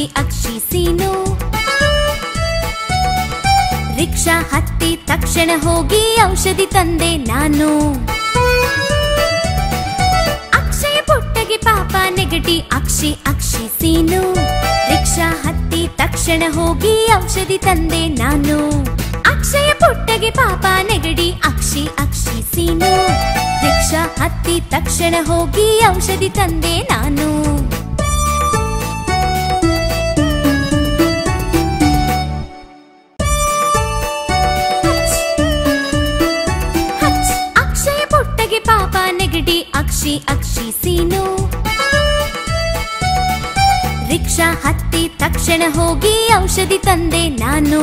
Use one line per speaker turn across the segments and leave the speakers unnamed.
ಅಕ್ಷಿ ಸೀನು ರಿಕ್ಷಾ ಹತ್ತಿ ತಕ್ಷಣ ಹೋಗಿ ಔಷಧಿ ತಂದೆ ನಾನು ಅಕ್ಷಯ ಪುಟ್ಟಗೆ ಪಾಪ ನೆಗಟಿ ಅಕ್ಷಿ ಅಕ್ಷಿ ಸೀನು ರಿಕ್ಷಾ ಹತ್ತಿ ತಕ್ಷಣ ಹೋಗಿ ಔಷಧಿ ತಂದೆ ನಾನು ಅಕ್ಷಯ ಪುಟ್ಟಗೆ ಪಾಪ ನೆಗಡಿ ಅಕ್ಷಿ ಅಕ್ಷಿ ಸೀನು ರಿಕ್ಷಾ ಹತ್ತಿ ತಕ್ಷಣ ಹೋಗಿ ಔಷಧಿ ತಂದೆ ನಾನು ಹಚ್. ಅಕ್ಷಯ ಪುಟ್ಟಗೆ ಪಾಪ ನೆಗಡಿ ಅಕ್ಷಿ ಅಕ್ಷಿ ಸೀನು ರಿಕ್ಷಾ ಹತ್ತಿ ತಕ್ಷಣ ಹೋಗಿ ಔಷಧಿ ತಂದೆ ನಾನು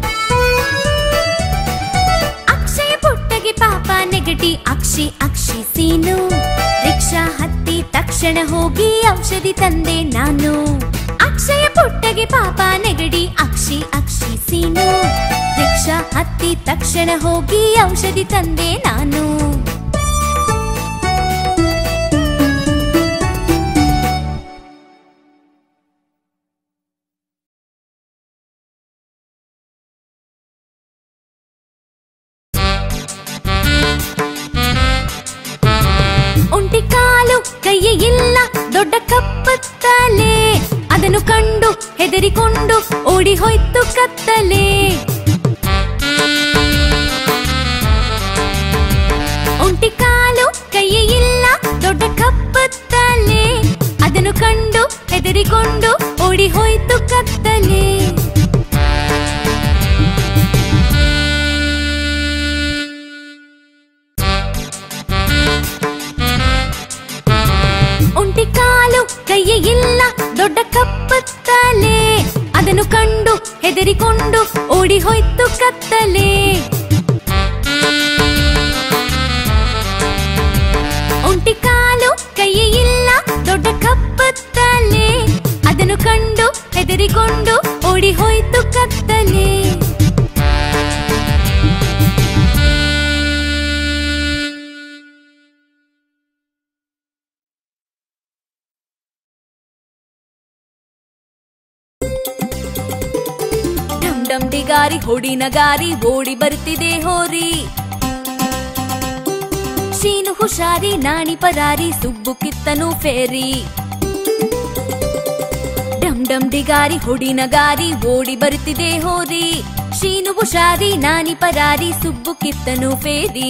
ಅಕ್ಷಯ ಪುಟ್ಟಗೆ ಪಾಪ ನೆಗಡಿ ಅಕ್ಷಿ ಅಕ್ಷಿ ಸೀನು ರಿಕ್ಷಾ ಹತ್ತಿ ತಕ್ಷಣ ಹೋಗಿ ಔಷಧಿ ತಂದೆ ನಾನು ಅಕ್ಷಯ ಪುಟ್ಟಗೆ ಪಾಪ ನೆಗಡಿ ಅಕ್ಷಿ ಅಕ್ಷಿ ಸೀನು ರಿಕ್ಷಾ ಹತ್ತಿ ತಕ್ಷಣ ಹೋಗಿ ಔಷಧಿ ತಂದೆ ನಾನು ಒಂಟಿ ಕಾಲು ಕೈಯೇ ಇಲ್ಲ ದೊಡ್ಡ ಕಪ್ಪತ್ತಲೆ ಅದನ್ನು ಕಂಡು ಹೆದರಿಕೊಂಡು ಓಡಿ ಹೋಯ್ತು ಕತ್ತಲೆ ಒಂಟಿ ಕಾಲು ಕೈಯೇ ಇಲ್ಲ ದೊಡ್ಡ ಕಪ್ಪತ್ತಲೆ ಅದನ್ನು ಕಂಡು ಹೆದರಿಕೊಂಡು ಓಡಿ ಹೋಯ್ತು ಕತ್ತಲೆ ಒಂಟಿ ಕಾಲು ಕೈಯೇ ಇಲ್ಲ ದೊಡ್ಡ ಕಪ್ಪತ್ತಲೆ ಅದನ್ನು ಕಂಡು ಹೆದರಿಕೊಂಡು ಓಡಿ ಹೋಯ್ತು ಕತ್ತಲೆ ಒಂಟಿ ಕಾಲು ಕೈಯೇ ಇಲ್ಲ ದೊಡ್ಡ ಕಪ್ಪತ್ತಲೆ ಅದನ್ನು ಕಂಡು ಹೆದರಿಕೊಂಡು ಓಡಿ ಹೋಯ್ತು ಕತ್ತಲೆ ಡಮ್ ಡಮ್ ಡಿಗಾರಿ ಹೊಡಿನ ಗಾರಿ ಓಡಿ ಬರ್ತಿದೆ ಹೋರಿ ಶೀನು ಹುಷಾರಿ ನಾಣಿ ಪರಾರಿ ಸುಬ್ಬು ಕಿತ್ತನು ಫೇರಿ ಡಮ್ ಡಮ್ ಡಿಗಾರಿ ಹೊಡಿನ ಗಾರಿ ಓಡಿ ಬರ್ತಿದೆ ಹೋರಿ ಶೀನು ಹುಷಾರಿ ನಾನಿ ಪರಾರಿ ಸುಬ್ಬು ಕಿತ್ತನು ಫೇರಿ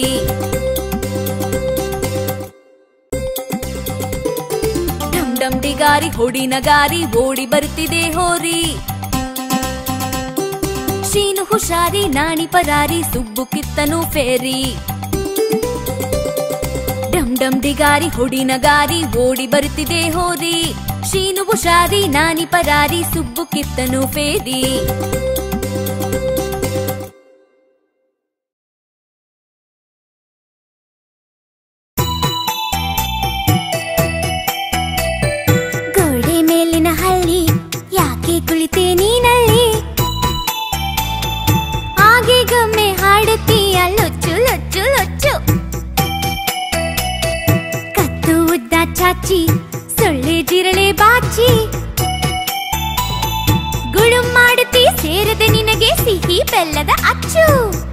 ಡಮ್ ಡಮ್ ಡಿಗಾರಿ ಹೊಡಿನ ಗಾರಿ ಓಡಿ ಬರ್ತಿದೆ ಹೋರಿ ಶೀನು ಹುಷಾರಿ ನಾಣಿ ಪರಾರಿ ಸುಬ್ಬು ಕಿತ್ತನು ಫೇರಿ ಡಮ್ ಡಮ್ ಡಿಗಾರಿ ಹೊಡಿನ ಗಾರಿ ಓಡಿ ಬರ್ತಿದೆ ಹೋರಿ ಶೀನು ಹುಷಾರಿ ನಾನಿ ಪರಾರಿ ಸುಬ್ಬು ಕಿತ್ತನು ಫೇರಿ ಗೋಡೆ ಮೇಲಿನ ಹಳ್ಳಿ ಯಾಕೆ ಕುಳಿತೆ ನೀನಲ್ಲಿ ಹಾಗೆ ಗಮ್ಮೆ ಹಾಡುತ್ತೀಯ ಲೊಚ್ಚು ಲೊಚ್ಚು ಲೊಚ್ಚು ಕತ್ತು ಉದ್ದ ಚಾಚಿ ಸೊಳ್ಳೆ ಜಿರಳೆ ಬಾಚಿ ಗುಳು ಮಾಡುತ್ತಿ ಸೇರದೆ ನಿನಗೆ ಸಿಹಿ ಬೆಲ್ಲದ ಅಚ್ಚು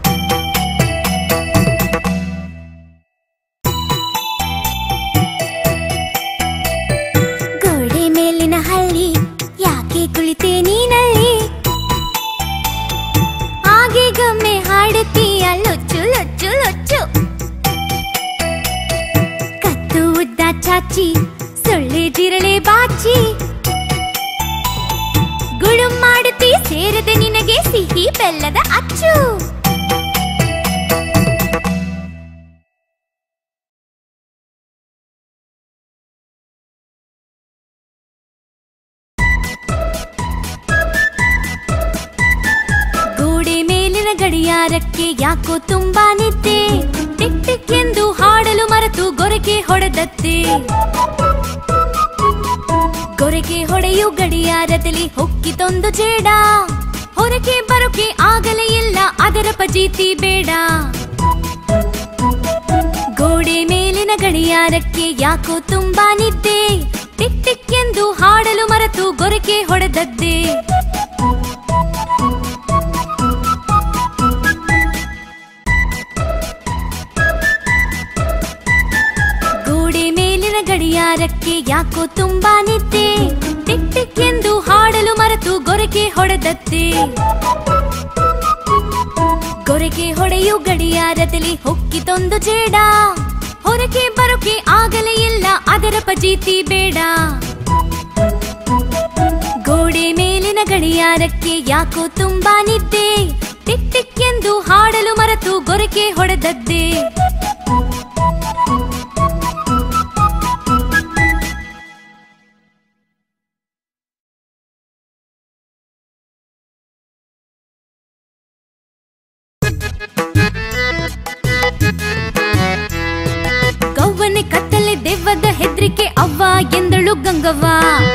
ಗೋಡೆ ಮೇಲಿನ ಹಳ್ಳಿ ಯಾಕೆ ಕುಳಿತೆ ನೀನಲ್ಲಿ ಹಾಗೆ ಗಮ್ಮೆ ಹಾಡುತ್ತೀಯ ಲೊಚ್ಚು ಲೊಚ್ಚು ಲೊಚ್ಚು ಕತ್ತು ಉದ್ದ ಚಾಚಿ ಸೊಳ್ಳೆ ಜಿರಳೆ ಬಾಚಿ ಗುಳು ಮಾಡುತ್ತಿ ಸೇರದೆ ನಿನಗೆ ಸಿಹಿ ಬೆಲ್ಲದ ಅಚ್ಚು ಗೋಡೆ ಮೇಲಿನ ಗಡಿಯಾರಕ್ಕೆ ಯಾಕೋ ತುಂಬಾ ನಿದ್ದೆ ಟಿಕ್ ಟಿಕ್ ಎಂದು ಹಾಡಲು ಮರೆತು ಗೊರಕೆ ಹೊಡೆದತ್ತೆ ಗೊರಕೆ ಹೊಡೆಯು ಗಡಿಯಾರದಲ್ಲಿ ಹೊಕ್ಕಿತೊಂದು ಜೇಡ ಹೊರಗೆ ಬರೋಕೆ ಆಗಲೇ ಇಲ್ಲ ಅದರ ಪಜೀತಿ ಬೇಡ ಗೋಡೆ ಮೇಲಿನ ಗಡಿಯಾರಕ್ಕೆ ಯಾಕೋ ತುಂಬಾ ನಿದ್ದೆ ಟಿಕ್ ಟಿಕ್ ಎಂದು ಹಾಡಲು ಮರೆತು ಗೊರಕೆ ಹೊಡೆದದ್ದೇ ಗೋಡೆ ಮೇಲಿನ ಗಡಿಯಾರಕ್ಕೆ ಯಾಕೋ ತುಂಬಾ ನಿದ್ದೆ ಟಿಕ್ ಟಿಕ್ ಎಂದು ಹಾಡಲು ಮರೆತು ಗೊರಕೆ ಹೊಡೆದದ್ದೇ ಗೊರಕೆ ಹೊಡೆಯು ಗಡಿಯಾರದಲ್ಲಿ ಹೊಕ್ಕಿತೊಂದು ಜೇಡ ಹೊರಕೆ ಬರೋಕೆ ಆಗಲೇ ಇಲ್ಲ ಅದರ ಪಜೀತಿ ಬೇಡ ಗೋಡೆ ಮೇಲಿನ ಗಡಿಯಾರಕ್ಕೆ ಯಾಕೋ ತುಂಬಾ ನಿದ್ದೆ ಟಿಕ್ ಟಿಕ್ ಎಂದು ಹಾಡಲು ಮರೆತು ಗೊರಕೆ ಹೊಡೆದದ್ದೇ ಗವ್ವನೆ ಕತ್ತಲೆ ದೆವ್ವದ ಹೆದ್ರಿಕೆ ಅವ್ವ ಎಂದಳು ಗಂಗವ್ವ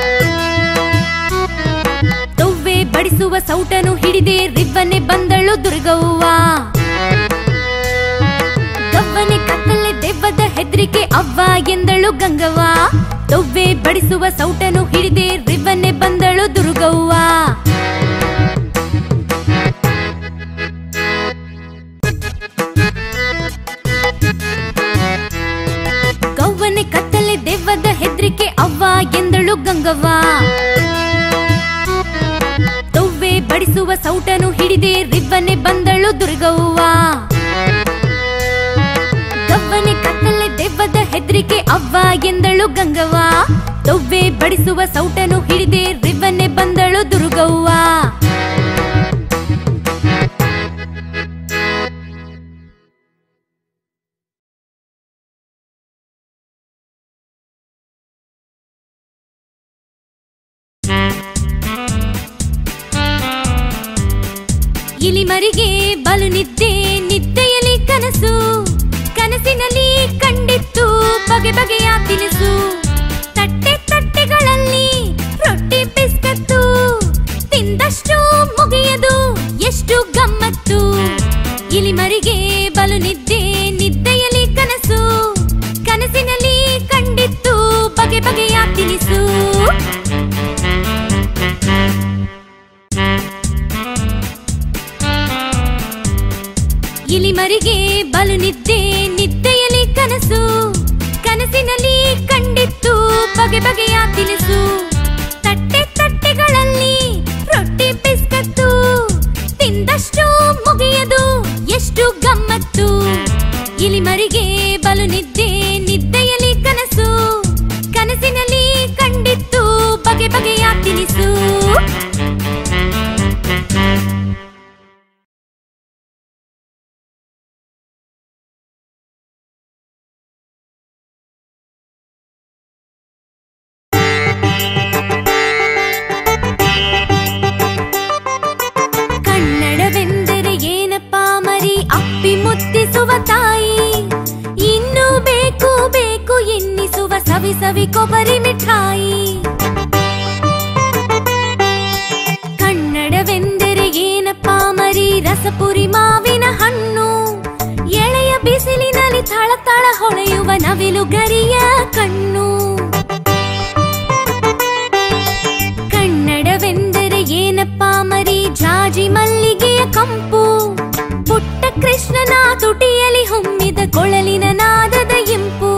ತೊವ್ವೆ ಬಡಿಸುವ ಸೌಟನು ಹಿಡಿದೆ ರಿವ್ವನೆ ಬಂದಳು ದುರ್ಗವ್ವ ಗವ್ವನೆ ಕತ್ತಲೆ ದೆವ್ವದ ಹೆದ್ರಿಕೆ ಅವ್ವ ಎಂದಳು ಗಂಗವ್ವ ತೊವ್ವೆ ಬಡಿಸುವ ಸೌಟನು ಹಿಡಿದೆ ರಿವ್ವನೆ ಬಂದಳು ದುರ್ಗವ್ವ ಗವ್ವನೆ ಕತ್ತಲೆ ದೆವ್ವದ ಹೆದ್ರಿಕೆ ಅವ್ವ ಎಂದಳು ಗಂಗವ್ವ ತೊವ್ವೆ ಬಡಿಸುವ ಸೌಟನು ಹಿಡಿದೆ ರಿವ್ವನೆ ಬಂದಳು ದುರ್ಗವ್ವ ಗವ್ವನೆ ಕತ್ತಲೆ ದೆವ್ವದ ಹೆದ್ರಿಕೆ ಅವ್ವ ಎಂದಳು ಗಂಗವ್ವ ತೊವ್ವೆ ಬಡಿಸುವ ಸೌಟನು ಹಿಡಿದೆ ರಿವ್ವನೆ ಬಂದಳು ದುರ್ಗವ್ವ ಇಲಿಮರಿಗೆ ಬಲು ನಿದ್ದೆ ನಿದ್ದೆಯಲ್ಲಿ ಕನಸು ಕನಸಿನಲ್ಲಿ ಕಂಡಿತ್ತು ಬಗೆ ಬಗೆಯ ತಿನಿಸು ತಟ್ಟೆ ತಟ್ಟೆಗಳಲ್ಲಿ ರೊಟ್ಟಿ ಬಿಸ್ಕತ್ತು ತಿಂದಷ್ಟು ಮುಗಿಯದು ಎಷ್ಟು ಗಮ್ಮತ್ತು ಇಲಿಮರಿಗೆ ಬಲು ನಿದ್ದೆ ನಿದ್ದೆಯಲ್ಲಿ ಕನಸು ಕನಸಿನಲ್ಲಿ ಕಂಡಿತ್ತು ಬಗೆ ಬಗೆಯ ತಿನಿಸು ಇಲಿಮರಿಗೆ ಬಲು ನಿದ್ದೆ ನಿದ್ದೆಯಲ್ಲಿ ಕನಸು ಕನಸಿನಲ್ಲಿ ಕಂಡಿತ್ತು ಬಗೆ ಬಗೆಯ ತಿನಿಸು ತಟ್ಟೆ ತಟ್ಟೆಗಳಲ್ಲಿ ರೊಟ್ಟಿ ಬಿಸ್ಕತ್ತು ತಿಂದಷ್ಟು ಮುಗಿಯದು ಎಷ್ಟು ಗಮ್ಮತ್ತು ಇಲಿಮರಿಗೆ ಬಲು ನಿದ್ದೆ ನಿದ್ದೆಯಲ್ಲಿ ಕನಸು ಕನಸಿನಲ್ಲಿ ಕಂಡಿತ್ತು ಬಗೆ ಬಗೆಯ ತಿನಿಸು ಕನ್ನಡವೆಂದರೆ ಏನಪ್ಪಾ ಮರಿ ಅಪ್ಪಿ ಮುತ್ತಿಸುವ ತಾಯಿ ಇನ್ನು ಬೇಕು ಬೇಕು ಎನ್ನಿಸುವ ಸವಿ ಸವಿ ಕೊಬ್ಬರಿ ಮಿಠಾಯಿ ಕನ್ನಡವೆಂದರೆ ಏನಪ್ಪಾ ಮರಿ ರಸಪುರಿ ಮಾವಿನ ಹಣ್ಣು ಎಳೆಯ ಬಿಸಿಲಿನಲ್ಲಿ ಥಳಥಳ ಹೊಳೆಯುವ ನವಿಲು ಗರಿಯ ಕಣ್ಣು ಕನ್ನಡವೆಂದರೆ ಏನಪ್ಪಾ ಮರಿ ಜಾಜಿ ಮಲ್ಲಿಗೆಯ ಕಂಪು ಪುಟ್ಟ ಕೃಷ್ಣನ ತುಟಿಯಲ್ಲಿ ಹೊಮ್ಮಿದ ಕೊಳಲಿನ ನಾದದ ಇಂಪು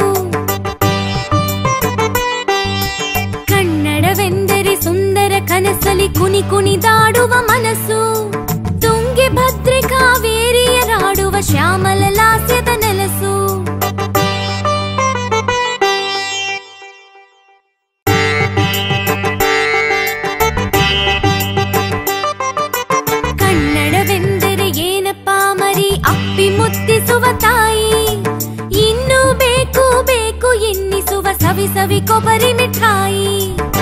ಕನ್ನಡವೆಂದರೆ ಸುಂದರ ಕನಸಲಿ ಕುನಿ ಕುಣಿದಾಡುವ ಮನಸ್ಸು ತುಂಗೆ ಭದ್ರೆ ಕಾವೇರಿಯರಾಡುವ ಶ್ಯಾಮಲ ಲಾಸ್ಯದ ನೆಲಸು ಕನ್ನಡವೆಂದರೆ ಏನಪ್ಪಾ ಮರಿ ಅಪ್ಪಿ ಮುತ್ತಿಸುವ ತಾಯಿ ಇನ್ನು ಬೇಕು ಬೇಕು ಎನ್ನಿಸುವ ಸವಿ ಸವಿ ಕೊಬ್ಬರಿ ಮಿಠಾಯಿ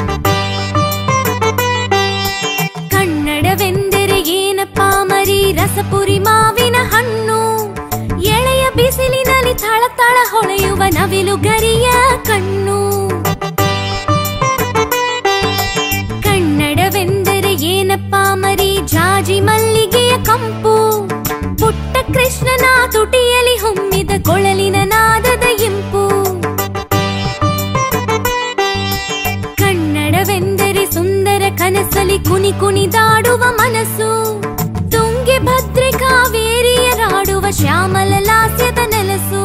ಕನ್ನಡವೆಂದರೆ ಏನಪ್ಪಾ ಮರಿ ರಸಪುರಿ ಮಾವಿನ ಹಣ್ಣು ಎಳೆಯ ಬಿಸಿಲಿನಲ್ಲಿ ಥಳಥಳ ಹೊಳೆಯುವ ನವಿಲು ಗರಿಯ ಕಣ್ಣು ಕನ್ನಡವೆಂದರೆ ಏನಪ್ಪಾ ಮರಿ ಜಾಜಿ ಮಲ್ಲಿಗೆಯ ಕಂಪು ಪುಟ್ಟ ಕೃಷ್ಣನ ತುಟಿಯಲ್ಲಿ ಹೊಮ್ಮಿದ ಕೊಳಲಿನ ನಾದದ ಇಂಪು ಮನಸ್ಸಿನಲ್ಲಿ ಕುನಿ ಕುಣಿದಾಡುವ ಮನಸ್ಸು ತುಂಗೆ ಭದ್ರೆ ಕಾವೇರಿಯರಾಡುವ ಶ್ಯಾಮಲ ಲಾಸ್ಯದ ನೆಲಸು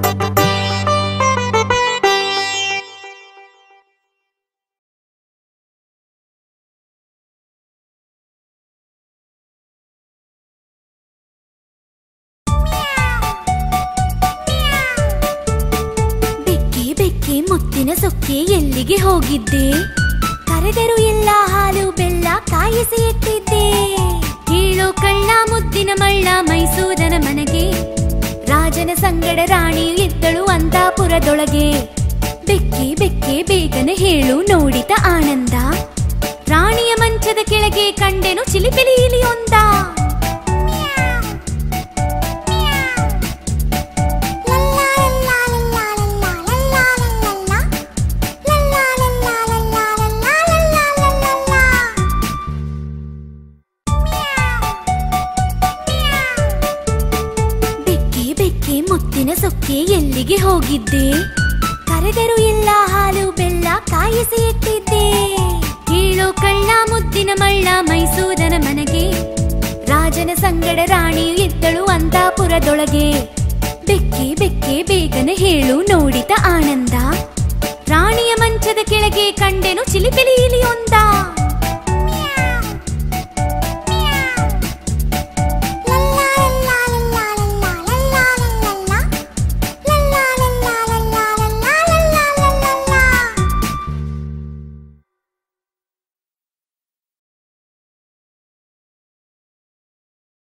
ಬೆಕ್ಕೆ ಬೆಕ್ಕೆ ಮುತ್ತಿನ ಸೊಕ್ಕೆ ಎಲ್ಲಿಗೆ ಹೋಗಿದ್ದೆ ಕರೆದರು ಎಲ್ಲ ಹಾಲು ಬೆಲ್ಲ ಕಾಯಿಸಿ ಇಟ್ಟಿದ್ದೆ ಕೇಳೋ ಕಳ್ಳ ಮುದ್ದಿನ ಮಳ್ಳ ಮೈಸೂರನ ಮನೆಗೆ ರಾಜನ ಸಂಗಡ ರಾಣಿಯು ಇದ್ದಳು ಅಂತಾಪುರದೊಳಗೆ ಬೆಕ್ಕೆ ಬೆಕ್ಕೆ ಬೇಗನೆ ಹೇಳು ನೋಡಿತ ಆನಂದ ರಾಣಿಯ ಮಂಚದ ಕೆಳಗೆ ಕಂಡೆನು ಚಿಲಿಪಿಲಿ ಇಲಿಯೊಂದ ಬೆಕ್ಕೆ ಬೆಕ್ಕೆ ಮುತ್ತಿನ ಸೊಕ್ಕೆ ಎಲ್ಲಿಗೆ ಹೋಗಿದ್ದೆ ಕರೆದರು ಎಲ್ಲ ಹಾಲು ಬೆಲ್ಲ ಕಾಯಿಸಿ ಇಟ್ಟಿದ್ದೆ ಕೇಳೋ ಕಳ್ಳ ಮುದ್ದಿನ ಮಳ್ಳ ಮೈಸೂರನ ಮನೆಗೆ ರಾಜನ ಸಂಗಡ ರಾಣಿಯು ಇದ್ದಳು ಅಂತಾಪುರದೊಳಗೆ ಬೆಕ್ಕೆ ಬೆಕ್ಕೆ ಬೇಗನೆ ಹೇಳು ನೋಡಿತ ಆನಂದ ರಾಣಿಯ ಮಂಚದ ಕೆಳಗೆ ಕಂಡೆನು ಚಿಲಿಪಿಲಿ ಇಲಿಯೊಂದ